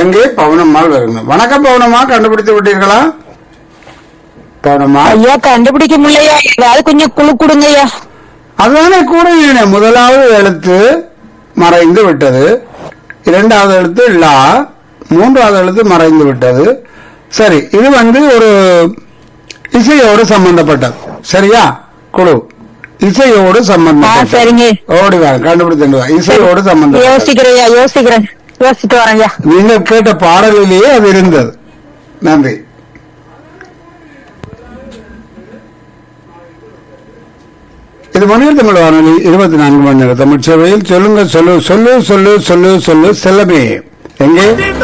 அங்கே பவுனம்மாள் வருங்க வணக்கம் பவுனம்மா கண்டுபிடித்து விட்டீர்களா பவுனம்மா ஐயா கண்டுபிடிக்க முடியலையா ஏதாவது கொஞ்சம் குழு கொடுங்க ஐயா அதுதானே கூட இல்லைனே. முதலாவது எழுத்து மறைந்து விட்டது இரண்டாவது எழுத்து லா மூன்றாவது எழுத்து மறைந்து விட்டது சரி இது வந்து ஒரு இசையோடு சம்பந்தப்பட்டது சரியா குழு இசையோடு ஆ சம்பந்தப்பட்டது சரிங்க ஓடி வா கண்டுபிடித்து வா இசையோடு சம்பந்தப்பட்டது யோசிக்கிறேன் ஐயா யோசிக்கிறேன் யோசிச்சுட்டு வரேன் ஐயா நீங்கள் கேட்ட பாடலிலேயே அது இருந்தது நன்றி இது மணியர் தமிழ் வானொலி இருபத்தி நான்கு மணி நேர தமிழ் சேவையில் சொல்லுங்க சொல்லு சொல்லு சொல்லு சொல்லு சொல்லு செல்லமே எங்கே